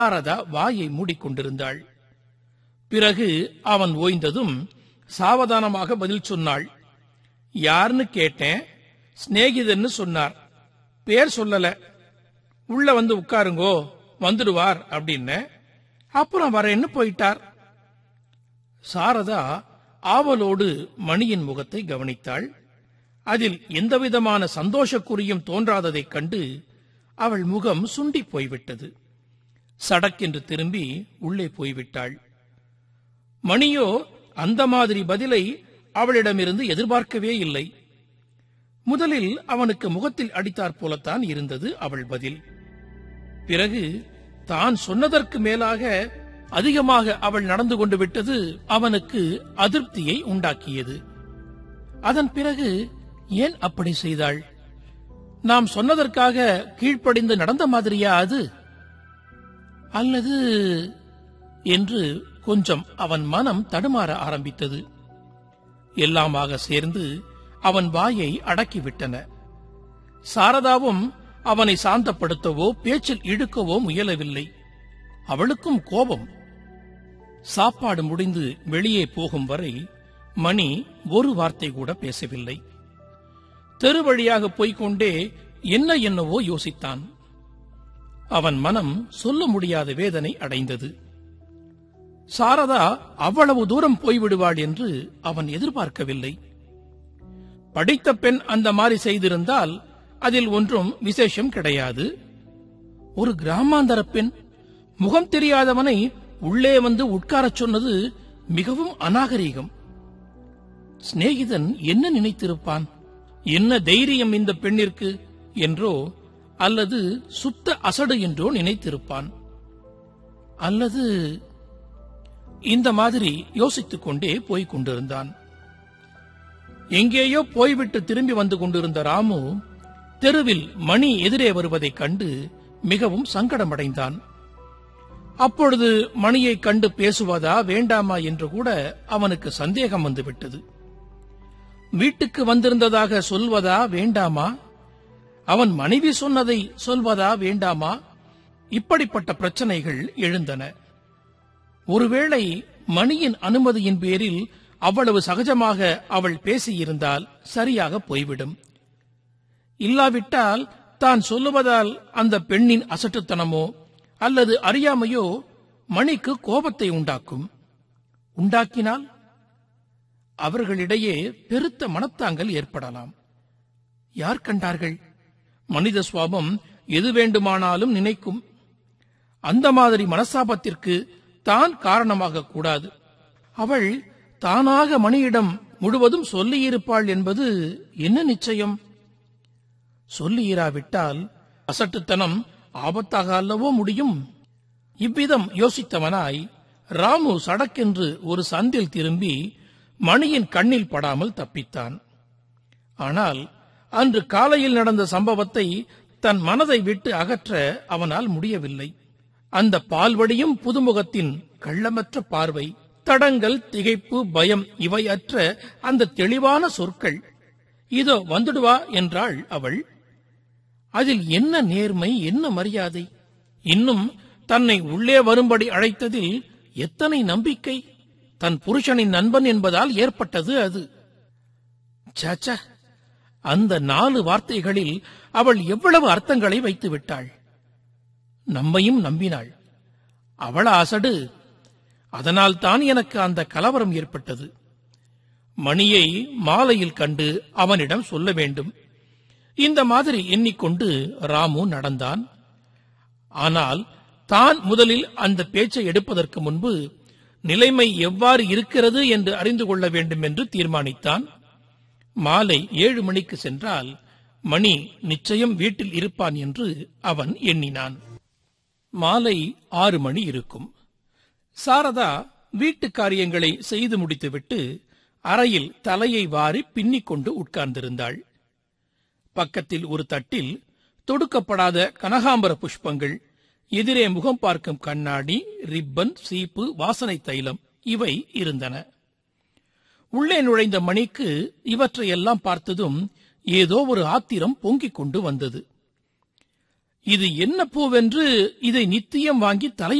சாரதா வாயை மூடிக்கொண்டிருந்தாள் பிறகு அவன் ஓய்ந்ததும் சாவதானமாக பதில் சொன்னாள் யாருன்னு கேட்டேன் சிநேகிதன்னு சொன்னார் பேர் சொல்லல உள்ள வந்து உட்காருங்கோ வந்துடுவார் அப்படின்னு அப்புறம் வரேன்னு போயிட்டார் சாரதா ஆவலோடு மணியின் முகத்தை கவனித்தாள் அதில் எந்தவிதமான சந்தோஷக்குறியும் தோன்றாததைக் கண்டு அவள் முகம் சுண்டி போய்விட்டது சடக்கென்று திரும்பி உள்ளே போய்விட்டாள் மணியோ அந்த மாதிரி பதிலை அவளிடமிருந்து எதிர்பார்க்கவே இல்லை முதலில் அவனுக்கு முகத்தில் அடித்தாற் போலத்தான் இருந்தது அவள் பதில் பிறகு தான் சொன்னதற்கு மேலாக அதிகமாக அவள் நடந்து கொண்டு விட்டது அவனுக்கு அதிருப்தியை உண்டாக்கியது அதன் பிறகு ஏன் அப்படி செய்தாள் நாம் சொன்னதற்காக கீழ்ப்படிந்து நடந்த மாதிரியா அது அல்லது என்று கொஞ்சம் அவன் மனம் தடுமாற ஆரம்பித்தது எல்லாமாக சேர்ந்து அவன் வாயை அடக்கிவிட்டன சாரதாவும் அவனை சாந்தப்படுத்தவோ பேச்சில் இழுக்கவோ முயலவில்லை அவளுக்கும் கோபம் சாப்பாடு முடிந்து வெளியே போகும் வரை மணி ஒரு வார்த்தை கூட பேசவில்லை தெரு வழியாக போய்க்கொண்டே என்ன என்னவோ யோசித்தான் அவன் மனம் சொல்ல முடியாத வேதனை அடைந்தது சாரதா அவ்வளவு தூரம் போய்விடுவாள் என்று அவன் எதிர்பார்க்கவில்லை படித்த பெண் அந்த மாதிரி செய்திருந்தால் அதில் ஒன்றும் விசேஷம் கிடையாது ஒரு கிராமாந்தர பெண் முகம் தெரியாதவனை உள்ளே வந்து உட்காரச் சொன்னது மிகவும் அநாகரீகம் சிநேகிதன் என்ன நினைத்திருப்பான் என்ன தைரியம் இந்த பெண்ணிற்கு என்றோ அல்லது சுத்த அசடு என்றோ நினைத்திருப்பான் அல்லது இந்த மாதிரி யோசித்துக் கொண்டே போய்க் கொண்டிருந்தான் எங்கேயோ போய்விட்டு திரும்பி வந்து கொண்டிருந்த ராமு தெருவில் மணி எதிரே வருவதைக் கண்டு மிகவும் சங்கடமடைந்தான் அப்பொழுது மணியைக் கண்டு பேசுவதா வேண்டாமா என்று கூட அவனுக்கு சந்தேகம் வந்துவிட்டது வீட்டுக்கு வந்திருந்ததாக சொல்வதா வேண்டாமா அவன் மனைவி சொன்னதை சொல்வதா வேண்டாமா இப்படிப்பட்ட பிரச்சனைகள் எழுந்தன ஒருவேளை மணியின் அனுமதியின் பேரில் அவ்வளவு சகஜமாக அவள் பேசியிருந்தால் சரியாக போய்விடும் இல்லாவிட்டால் தான் சொல்லுவதால் அந்த பெண்ணின் அசட்டுத்தனமோ அல்லது அறியாமையோ மணிக்கு கோபத்தை உண்டாக்கும் உண்டாக்கினால் அவர்களிடையே பெருத்த மனத்தாங்கல் ஏற்படலாம் யார் கண்டார்கள் மனித சுவாபம் எது வேண்டுமானாலும் நினைக்கும் அந்த மாதிரி மனசாபத்திற்கு தான் காரணமாக கூடாது அவள் தானாக மணியிடம் முழுவதும் சொல்லியிருப்பாள் என்பது என்ன நிச்சயம் சொல்லியிராவிட்டால் அசட்டுத்தனம் ஆபத்தாக அல்லவோ முடியும் இவ்விதம் யோசித்தவனாய் ராமு சடக்கென்று ஒரு சந்தில் திரும்பி மணியின் கண்ணில் படாமல் தப்பித்தான் ஆனால் அன்று காலையில் நடந்த சம்பவத்தை தன் மனதை விட்டு அகற்ற அவனால் முடியவில்லை அந்த பால்வடியும் புதுமுகத்தின் கள்ளமற்ற பார்வை தடங்கள் திகைப்பு பயம் இவை அற்ற அந்த தெளிவான சொற்கள் இதோ வந்துடுவா என்றாள் அவள் அதில் என்ன நேர்மை என்ன மரியாதை இன்னும் தன்னை உள்ளே வரும்படி அழைத்ததில் எத்தனை நம்பிக்கை தன் புருஷனின் நண்பன் என்பதால் ஏற்பட்டது அது சச்ச அந்த நாலு வார்த்தைகளில் அவள் எவ்வளவு அர்த்தங்களை வைத்து விட்டாள் நம்மையும் நம்பினாள் அவள அசடு அதனால் தான் எனக்கு அந்த கலவரம் ஏற்பட்டது மணியை மாலையில் கண்டு அவனிடம் சொல்ல வேண்டும் இந்த மாதிரி எண்ணிக்கொண்டு ராமு நடந்தான் ஆனால் தான் முதலில் அந்த பேச்சை எடுப்பதற்கு முன்பு நிலைமை எவ்வாறு இருக்கிறது என்று அறிந்து கொள்ள வேண்டும் என்று தீர்மானித்தான் மாலை ஏழு மணிக்கு சென்றால் மணி நிச்சயம் வீட்டில் இருப்பான் என்று அவன் எண்ணினான் மாலை ஆறு மணி இருக்கும் சாரதா வீட்டு காரியங்களை செய்து முடித்துவிட்டு அறையில் தலையை வாரி பின்னிக் கொண்டு உட்கார்ந்திருந்தாள் பக்கத்தில் ஒரு தட்டில் தொடுக்கப்படாத கனகாம்பர புஷ்பங்கள் எதிரே முகம் பார்க்கும் கண்ணாடி ரிப்பன் சீப்பு வாசனை தைலம் இவை இருந்தன உள்ளே நுழைந்த மணிக்கு இவற்றையெல்லாம் பார்த்ததும் ஏதோ ஒரு ஆத்திரம் பொங்கிக் கொண்டு வந்தது இது என்ன பூவென்று இதை நித்தியம் வாங்கி தலை